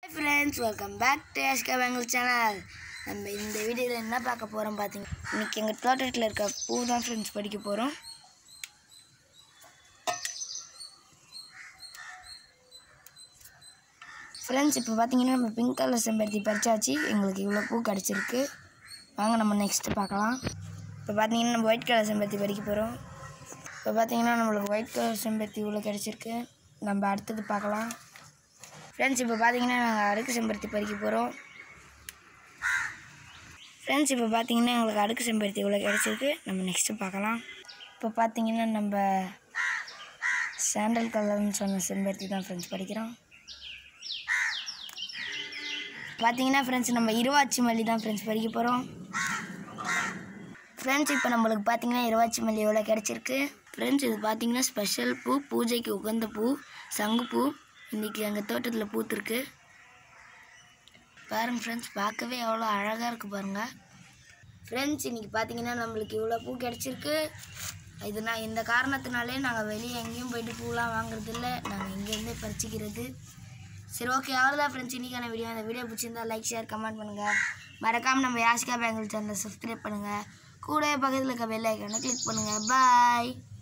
friends welcome back to SK Bengal channel நம்ம இந்த வீடியோவில் என்ன பார்க்க போகிறோம் பார்த்தீங்க இன்னைக்கு எங்கள் தோட்டத்தில் இருக்க பூ தான் ஃப்ரெண்ட்ஸ் படிக்க போகிறோம் ஃப்ரெண்ட்ஸ் இப்போ பார்த்தீங்கன்னா நம்ம பிங்க் கலர் செம்பருத்தி பறிச்சாச்சு எங்களுக்கு இவ்வளோ பூ கிடச்சிருக்கு வாங்க நம்ம நெக்ஸ்ட்டு பார்க்கலாம் இப்போ பார்த்தீங்கன்னா நம்ம ஒயிட் கலர் செம்பருத்தி பறிக்க போகிறோம் இப்போ பார்த்தீங்கன்னா நம்மளுக்கு ஒயிட் கலர் செம்பருத்தி இவ்வளோ கிடச்சிருக்கு நம்ம அடுத்தது பார்க்கலாம் ஃப்ரெண்ட்ஸ் இப்போ பார்த்தீங்கன்னா நாங்கள் அடுக்கு செம்பருத்தி பறிக்க போகிறோம் ஃப்ரெண்ட்ஸ் இப்போ பார்த்தீங்கன்னா எங்களுக்கு அடுக்கு செம்பருத்தி இவ்வளோ கிடச்சிருக்கு நம்ம நெக்ஸ்ட்டு பார்க்கலாம் இப்போ பார்த்தீங்கன்னா நம்ம சாண்டல் கலர்னு சொன்ன செம்பருத்தி தான் ஃப்ரெண்ட்ஸ் படிக்கிறோம் பார்த்தீங்கன்னா ஃப்ரெண்ட்ஸ் நம்ம இருவாச்சி மல்லி தான் ஃப்ரெண்ட்ஸ் பறிக்க போகிறோம் ஃப்ரெண்ட்ஸ் இப்போ நம்மளுக்கு பார்த்தீங்கன்னா இருவாச்சி மல்லி எவ்வளோ கிடச்சிருக்கு ஃப்ரெண்ட்ஸ் இது பார்த்தீங்கன்னா ஸ்பெஷல் பூ பூஜைக்கு உகந்த பூ சங்குப்பூ இன்றைக்கி எங்கள் தோட்டத்தில் பூத்துருக்கு பாருங்க ஃப்ரெண்ட்ஸ் பார்க்கவே எவ்வளோ அழகாக இருக்குது பாருங்கள் ஃப்ரெண்ட்ஸ் இன்றைக்கி பார்த்தீங்கன்னா நம்மளுக்கு இவ்வளோ பூ கிடச்சிருக்கு இது நான் இந்த காரணத்தினாலே நாங்கள் வெளியே எங்கேயும் போயிட்டு பூலாம் வாங்குறதில்ல நாங்கள் இங்கேருந்தே பறிச்சிக்கிறது சரி ஓகே அவ்வளோதான் ஃப்ரெண்ட்ஸ் இன்றைக்கான வீடியோ அந்த வீடியோ பிடிச்சிருந்தா லைக் ஷேர் கமெண்ட் பண்ணுங்கள் மறக்காமல் நம்ம யாசிகா பேங்கிள் சேனலை சப்ஸ்கிரைப் பண்ணுங்கள் கூட பக்கத்தில் இருக்க பெல் ஐக்கானை கிளிக் பண்ணுங்கள் பாய்